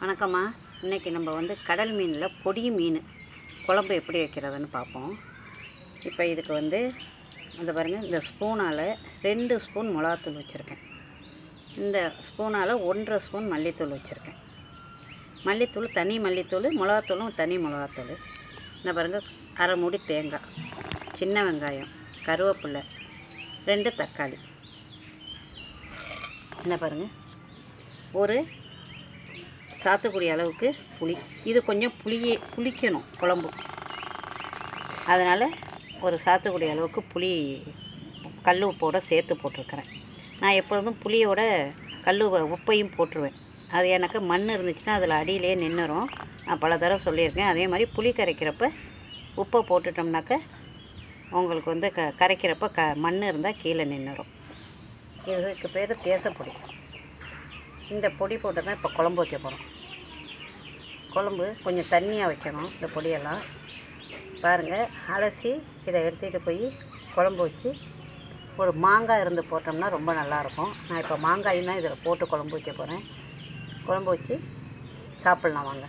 வணக்கம்மா இன்றைக்கி நம்ம வந்து கடல் மீனில் பொடி மீன் குழம்பு எப்படி வைக்கிறதுன்னு பார்ப்போம் இப்போ இதுக்கு வந்து அந்த பாருங்கள் இந்த ஸ்பூனால் ரெண்டு ஸ்பூன் மிளகாத்தூள் வச்சுருக்கேன் இந்த ஸ்பூனால் ஒன்றரை ஸ்பூன் மல்லித்தூள் வச்சுருக்கேன் மல்லித்தூள் தனி மல்லித்தூள் மிளகாத்தூளும் தனி மிளகாத்தூள் இந்த பாருங்கள் அரை மூடி தேங்காய் சின்ன வெங்காயம் கருவேப்பிலை ரெண்டு தக்காளி என்ன பாருங்கள் ஒரு சாத்துக்குடி அளவுக்கு புளி இது கொஞ்சம் புளியே புளிக்கணும் குழம்பு அதனால் ஒரு சாத்துக்குடி அளவுக்கு புளி கல் உப்போட சேர்த்து போட்டிருக்கிறேன் நான் எப்பொழுதும் புளியோட கல் உ- உப்பையும் போட்டுருவேன் அது எனக்கு மண் இருந்துச்சுன்னா அதில் அடியிலே நின்றுரும் நான் பல தடவை சொல்லியிருக்கேன் அதே மாதிரி புளி கரைக்கிறப்ப உப்பை போட்டுட்டோம்னாக்க உங்களுக்கு வந்து க கரைக்கிறப்ப க மண் இருந்தால் கீழே நின்றுரும் இதுக்கு பேர் தேசப்பொடி இந்த பொடி போட்டு தான் இப்போ குழம்பு வைக்க போகிறோம் குழம்பு கொஞ்சம் தண்ணியாக வைக்கணும் இந்த பொடியெல்லாம் பாருங்கள் அலசி இதை எடுத்துகிட்டு போய் குழம்பு வச்சு ஒரு மாங்காய் இருந்து போட்டோம்னா ரொம்ப நல்லாயிருக்கும் நான் இப்போ மாங்காயும் தான் இதில் போட்டு குழம்பு வைக்க போகிறேன் குழம்பு வச்சு சாப்பிட்லாம் வாங்க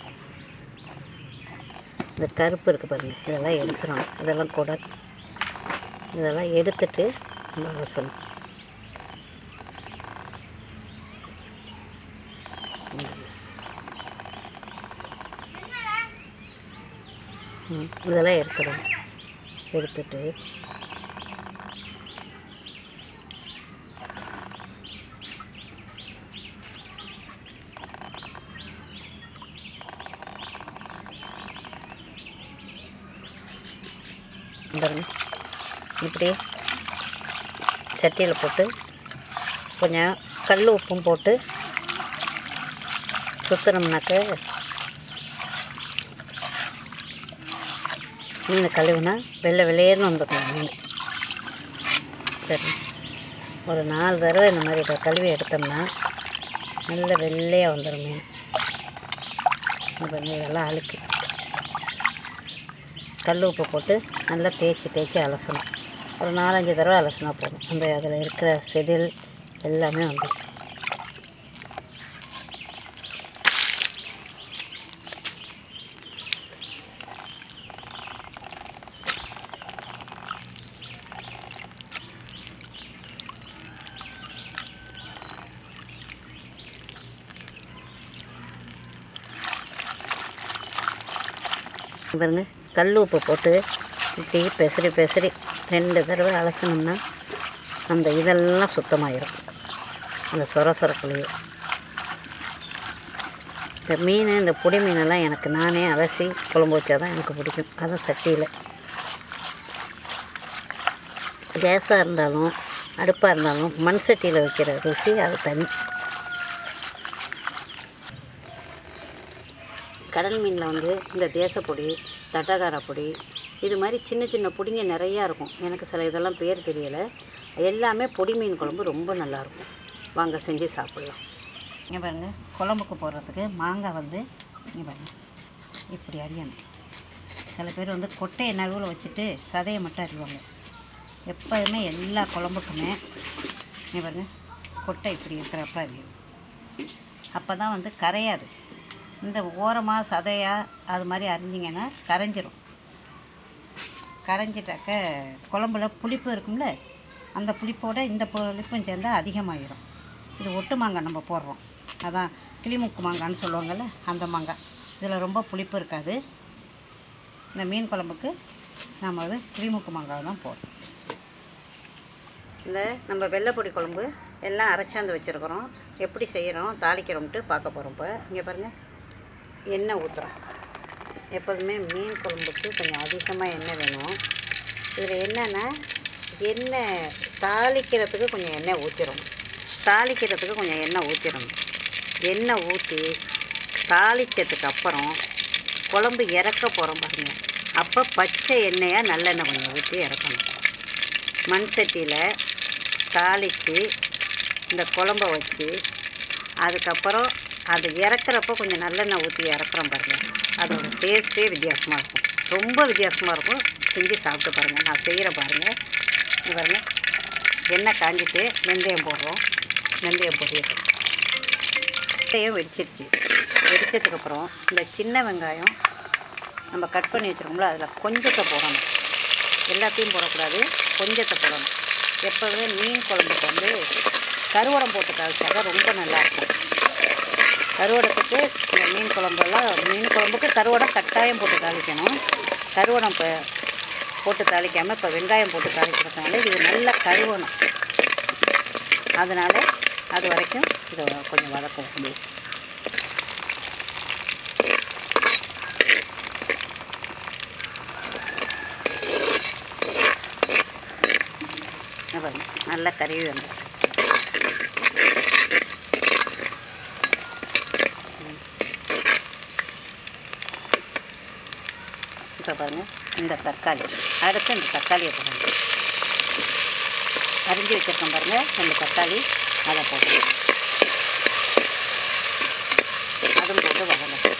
இந்த கருப்பு இருக்குது பாருங்கள் இதெல்லாம் எடுத்துடணும் இதெல்லாம் குடல் இதெல்லாம் எடுத்துட்டு நம்ம சொல்லணும் ம், இதெல்லாம் எடுத்துடணும் எடுத்துட்டு பாருங்க இப்படி சட்டியில் போட்டு கொஞ்சம் கல் உப்பும் போட்டு சுற்றினோம்னாக்க மீனை கழுவுனா வெள்ளை வெள்ளையர்னு வந்துடும் மீன் சரி ஒரு நாலு தடவை இந்த மாதிரி இதை கழுவி எடுத்தோம்னா நல்ல வெள்ளையாக வந்துடும் மீன் இந்த பாருங்க, இதெல்லாம் அழுக்கு கல் உப்பு போட்டு நல்லா தேய்ச்சி தேய்ச்சி அலசணும் ஒரு நாலஞ்சு தடவை அலசினா போதும் அந்த அதில் இருக்கிற செதில் எல்லாமே வந்துடும் பாருங்க கல் உப்பு போட்டு இப்படி பெசரி பெசரி ரெண்டு தடவை அலசினோம்னா அந்த இதெல்லாம் சுத்தமாயிரும் அந்த சொர சொரக்குள்ளேயே இந்த மீன் இந்த பொடி மீனெல்லாம் எனக்கு நானே அலசி குழம்பு வச்சா தான் எனக்கு பிடிக்கும் அதுவும் சட்டியில் கேஸாக இருந்தாலும் அடுப்பாக இருந்தாலும் மண் சட்டியில் வைக்கிற ருசி அது தனி கடல் மீனில் வந்து இந்த தேசப்பொடி தட்டகார பொடி இது மாதிரி சின்ன சின்ன பொடிங்க நிறையா இருக்கும் எனக்கு சில இதெல்லாம் பேர் தெரியலை எல்லாமே பொடி மீன் குழம்பு ரொம்ப நல்லாயிருக்கும் வாங்க செஞ்சு சாப்பிட்லாம் இங்கே பாருங்கள் குழம்புக்கு போடுறதுக்கு மாங்காய் வந்து இங்கே பாருங்கள் இப்படி அறியணும் சில பேர் வந்து கொட்டையை நடுவில் வச்சுட்டு சதையை மட்டும் அறிவாங்க எப்போதுமே எல்லா குழம்புக்குமே இங்கே பாருங்கள் கொட்டை இப்படி இருக்கிறப்ப அறியும் அப்போ தான் வந்து கரையாது இந்த ஓரமாக சதையாக அது மாதிரி அரிஞ்சிங்கன்னா கரைஞ்சிரும் கரைஞ்சிட்டாக்க குழம்புல புளிப்பு இருக்கும்ல அந்த புளிப்போட இந்த புளிப்பும் சேர்ந்தா அதிகமாகிடும் இது ஒட்டு மாங்காய் நம்ம போடுறோம் அதான் கிளிமுக்கு மாங்கான்னு சொல்லுவாங்கள்ல அந்த மாங்காய் இதில் ரொம்ப புளிப்பு இருக்காது இந்த மீன் குழம்புக்கு நம்ம அது கிளிமுக்கு மாங்காய் தான் போடுறோம் இந்த நம்ம வெள்ளைப்பொடி குழம்பு எல்லாம் அரைச்சாந்து வச்சுருக்குறோம் எப்படி செய்கிறோம் தாளிக்கிறோம்ட்டு பார்க்க போகிறோம் இப்போ இங்கே பாருங்கள் எண்ணெய் ஊற்றுறோம் எப்போதுமே மீன் குழம்புக்கு கொஞ்சம் அதிகமாக எண்ணெய் வேணும் இதில் என்னென்னா எண்ணெய் தாளிக்கிறதுக்கு கொஞ்சம் எண்ணெய் ஊற்றிடணும் தாளிக்கிறதுக்கு கொஞ்சம் எண்ணெய் ஊற்றிடணும் எண்ணெய் ஊற்றி தாளித்ததுக்கு அப்புறம் குழம்பு இறக்க போகிறோம் பாருங்க அப்போ பச்சை எண்ணெயாக நல்லெண்ணெய் கொஞ்சம் ஊற்றி இறக்கணும் மண் சட்டியில் தாளித்து இந்த குழம்ப வச்சு அதுக்கப்புறம் அது இறக்குறப்ப கொஞ்சம் நல்லெண்ணெய் ஊற்றி இறக்குறோம் பாருங்கள் அதோட டேஸ்ட்டே வித்தியாசமாக இருக்கும் ரொம்ப வித்தியாசமாக இருக்கும் செஞ்சு சாப்பிட்டு பாருங்கள் நான் செய்கிற பாருங்கள் இது பாருங்கள் எண்ணெய் காஞ்சிட்டு வெந்தயம் போடுறோம் வெந்தயம் பொரியட்டும் முட்டையும் வெடிச்சிருச்சு வெடிச்சதுக்கப்புறம் இந்த சின்ன வெங்காயம் நம்ம கட் பண்ணி வச்சுருக்கோம்ல அதில் கொஞ்சத்தை போடணும் எல்லாத்தையும் போடக்கூடாது கொஞ்சத்தை போடணும் எப்போவுமே மீன் குழம்புக்கு வந்து கருவடம் போட்டு தாளிச்சாக்க ரொம்ப நல்லாயிருக்கும் கருவடத்துக்கு இந்த மீன் குழம்பெல்லாம் மீன் குழம்புக்கு கருவடம் கட்டாயம் போட்டு தாளிக்கணும் கருவடம் இப்போ போட்டு தாளிக்காமல் இப்போ வெங்காயம் போட்டு தாளிக்கிறதுனால இது நல்லா கருவணும் அதனால் அது வரைக்கும் இதை கொஞ்சம் வதக்கும் அப்படியே இங்க பாருங்க நல்லா கருவி வந்து இப்போ பாருங்கள் இந்த தக்காளி அடுத்து இந்த தக்காளியை போடணும் அரிஞ்சு வச்சுருக்கோம் பாருங்கள் இந்த தக்காளி அதை போடணும் அதுவும் போட்டு வதங்க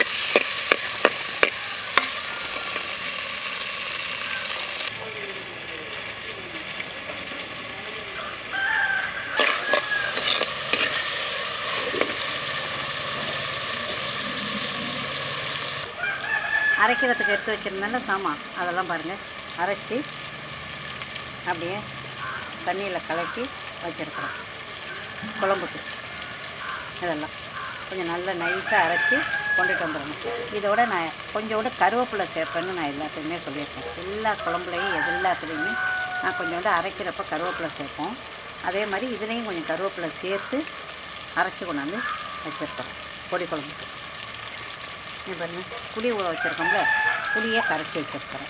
அரைக்கிறதுக்கு எடுத்து வச்சுருந்தால சாமான் அதெல்லாம் பாருங்கள் அரைச்சி அப்படியே தண்ணியில் கலக்கி வச்சுருக்குறோம் குழம்புக்கு இதெல்லாம் கொஞ்சம் நல்லா நைஸாக அரைச்சி கொண்டுட்டு வந்துடணும் இதோட நான் கொஞ்சோண்டு கருவேப்பிலை சேர்ப்பேன்னு நான் எல்லாத்தையுமே சொல்லியிருக்கேன் எல்லா குழம்புலையும் எல்லாத்துலேயுமே நான் கொஞ்சோண்டு அரைக்கிறப்ப கருவேப்பிலை சேர்ப்போம் அதே மாதிரி இதுலேயும் கொஞ்சம் கருவேப்பிலை சேர்த்து அரைச்சி கொண்டாந்து வச்சுருக்கோம் பொடி குழம்புக்கு இது பாருங்க புளி ஊற வச்சுருக்கோம்ல புளியை கரைச்சி வச்சுருக்கிறேன்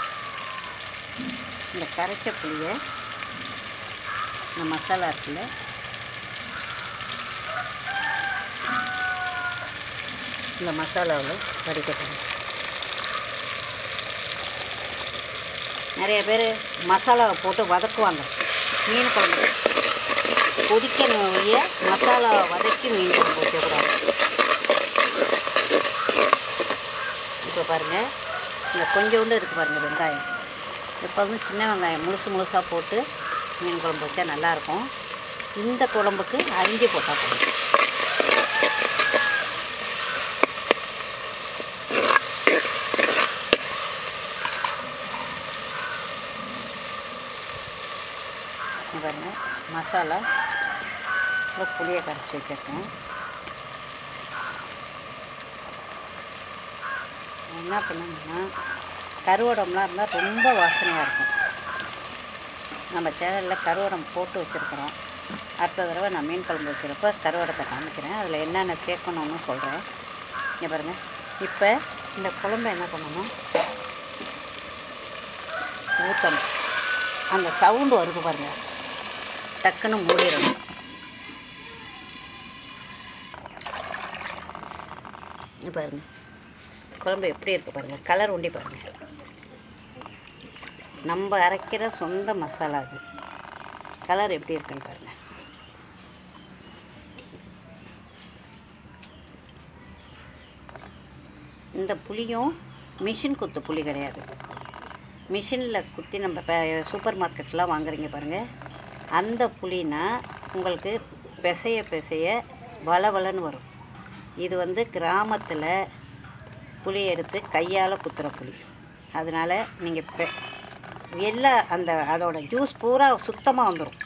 இந்த கரைச்ச புளியை இந்த மசாலா இருக்குல்ல இந்த மசாலாவில் வடிக்கட்டணும் நிறைய பேர் மசாலாவை போட்டு வதக்குவாங்க மீன் குழம்பு கொதிக்கணும் ஒழிய மசாலாவை வதக்கி மீன் குழம்பு வைக்கக்கூடாது இப்போ பாருங்கள் இந்த கொஞ்சோண்டு இருக்குது பாருங்கள் வெங்காயம் எப்போதும் சின்ன வெங்காயம் முழுசு முழுசாக போட்டு மீன் குழம்பு வச்சா நல்லாயிருக்கும் இந்த குழம்புக்கு அரிஞ்சு போட்டால் போதும் இங்க பாருங்க மசாலா அப்புறம் புளியை கரைச்சி வச்சுருக்கேன் என்ன பண்ணணும்னா கருவடம்லாம் இருந்தால் ரொம்ப வாசனையாக இருக்கும் நம்ம சேனலில் கருவடம் போட்டு வச்சுருக்குறோம் அடுத்த தடவை நான் மீன் குழம்பு வைக்கிறப்ப கருவடத்தை காமிக்கிறேன் அதில் என்னென்ன சேர்க்கணும்னு சொல்கிறேன் இங்கே பாருங்கள் இப்போ இந்த குழம்பு என்ன பண்ணணும் ஊற்றணும் அந்த சவுண்டு வருது பாருங்கள் டக்குன்னு மூடிடணும் இங்க பாருங்க குழம்பு எப்படி இருக்கு பாருங்க கலர் உண்டி பாருங்க நம்ம அரைக்கிற சொந்த மசாலா அது கலர் எப்படி இருக்குன்னு பாருங்க இந்த புளியும் மிஷின் குத்து புளி கிடையாது மிஷினில் குத்தி நம்ம இப்போ சூப்பர் மார்க்கெட்லாம் வாங்குறீங்க பாருங்கள் அந்த புளினா உங்களுக்கு பிசைய பிசைய வளவளன்னு வரும் இது வந்து கிராமத்தில் புளி எடுத்து கையால் குத்துற புளி அதனால் நீங்கள் பெ எல்லா அந்த அதோட ஜூஸ் பூரா சுத்தமாக வந்துடும்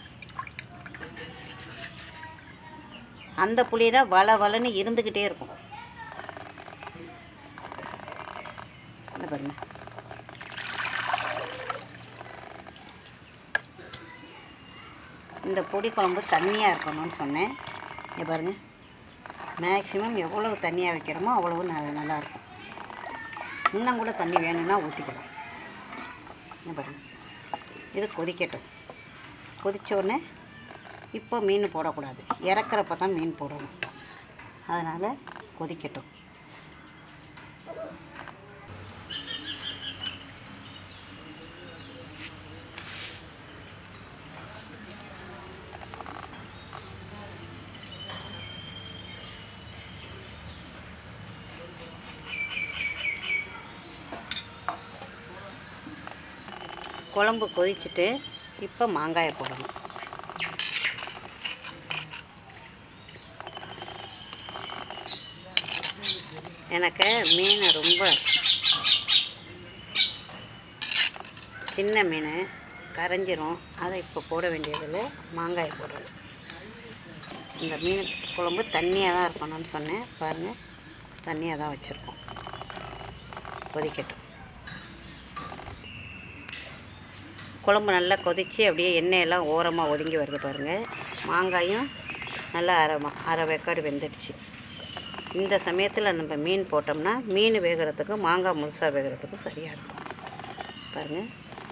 அந்த புளினா வள வளன்னு இருந்துக்கிட்டே இருக்கும் இந்த பாருங்க இந்த பொடி குழம்பு தண்ணியாக இருக்கணும்னு சொன்னேன் இங்க பாருங்க மேக்ஸிமம் எவ்வளவு தண்ணியாக வைக்கிறோமோ அவ்வளவு ந- நல்லாயிருக்கும் இன்னும் கூட தண்ணி வேணும்னா ஊற்றிக்கலாம் இங்க பாருங்க இது கொதிக்கட்டும் கொதிச்ச உடனே இப்போ மீன் போடக்கூடாது இறக்குறப்ப தான் மீன் போடணும் அதனால் கொதிக்கட்டும் குழம்பு கொதிச்சுட்டு இப்போ மாங்காயை போடணும் எனக்கு மீன் ரொம்ப சின்ன மீன் கரைஞ்சிரும் அதை இப்போ போட வேண்டியதில் மாங்காய் போடுறது இந்த மீன் குழம்பு தண்ணியாக தான் இருக்கணும்னு சொன்னேன் பாருங்கள் தண்ணியாக தான் வச்சுருக்கோம் கொதிக்கட்டும் குழம்பு நல்லா கொதித்து அப்படியே எண்ணெயெல்லாம் ஓரமாக ஒதுங்கி வருது பாருங்கள் மாங்காயும் நல்லா அரை மா- அரை வேக்காடு வெந்துடுச்சு இந்த சமயத்தில் நம்ம மீன் போட்டோம்னா மீன் வேகிறதுக்கும் மாங்காய் முழுசாக வேகிறதுக்கும் சரியாக இருக்கும் பாருங்கள்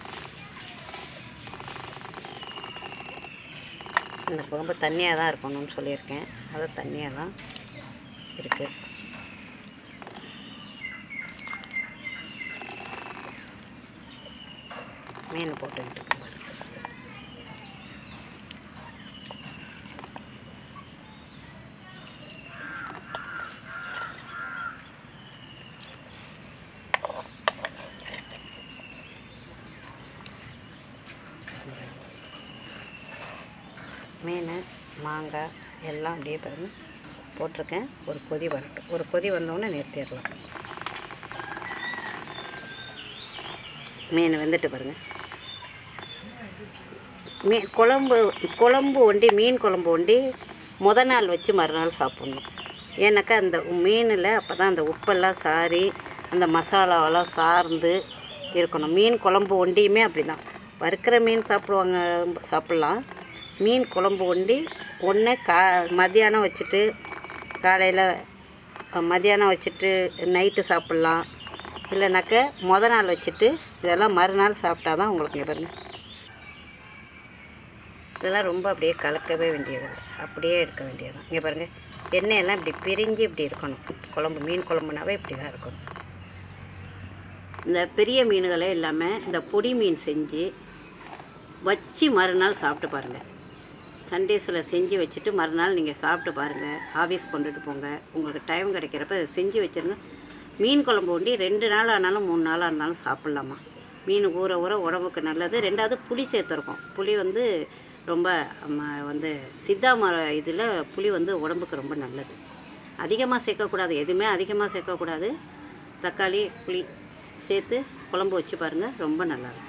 இந்த குழம்பு தண்ணியாக தான் இருக்கணும்னு சொல்லியிருக்கேன் அது தண்ணியாக தான் இருக்குது மீன் போட்டுக்கிட்டு இருக்கேன் பாருங்க. மீன் மாங்காய் எல்லாம் அப்படியே பாருங்க போட்டிருக்கேன் ஒரு கொதி வரட்டும் ஒரு கொதி வந்தோடனே நிறுத்திடலாம் மீன் வெந்துட்டு பாருங்க மீன் குழம்பு குழம்பு ஒண்டி மீன் குழம்பு ஒண்டி முத நாள் வச்சு மறுநாள் சாப்பிட்ணும் ஏன்னாக்கா அந்த மீனில் அப்போ தான் அந்த உப்பெல்லாம் சாரி அந்த மசாலாவெல்லாம் சார்ந்து இருக்கணும் மீன் குழம்பு ஒண்டியுமே அப்படி தான் வறுக்கிற மீன் சாப்பிடுவாங்க சாப்பிட்லாம் மீன் குழம்பு ஒண்டி ஒன்று கா மத்தியானம் வச்சுட்டு காலையில் மத்தியானம் வச்சுட்டு நைட்டு சாப்பிட்லாம் இல்லைனாக்க முத நாள் வச்சுட்டு இதெல்லாம் மறுநாள் சாப்பிட்டா தான் உங்களுக்கு இங்க பாருங்க இதெல்லாம் ரொம்ப அப்படியே கலக்கவே வேண்டியதில்லை அப்படியே எடுக்க வேண்டியதுதான் இங்கே பாருங்கள் எண்ணெயெல்லாம் இப்படி பிரிஞ்சு இப்படி இருக்கணும் குழம்பு மீன் குழம்புனாவே இப்படி தான் இருக்கணும் இந்த பெரிய மீன்களே இல்லாமல் இந்த பொடி மீன் செஞ்சு வச்சு மறுநாள் சாப்பிட்டு பாருங்கள் சண்டேஸில் செஞ்சு வச்சுட்டு மறுநாள் நீங்கள் சாப்பிட்டு பாருங்கள் ஆஃபீஸ் கொண்டுட்டு போங்க உங்களுக்கு டைம் கிடைக்கிறப்ப இதை செஞ்சு வச்சுருங்க மீன் குழம்பு ஒண்டி ரெண்டு நாள் ஆனாலும் மூணு நாளாக இருந்தாலும் சாப்பிட்லாமா மீன் ஊற ஊற உடம்புக்கு நல்லது ரெண்டாவது புளி சேர்த்துருக்கோம் புளி வந்து ரொம்ப ம, வந்து சித்தா மர இதில் புளி வந்து உடம்புக்கு ரொம்ப நல்லது அதிகமாக சேர்க்கக்கூடாது எதுவுமே அதிகமாக சேர்க்கக்கூடாது தக்காளி புளி சேர்த்து குழம்பு வச்சு பாருங்கள் ரொம்ப நல்லாயிருக்கும்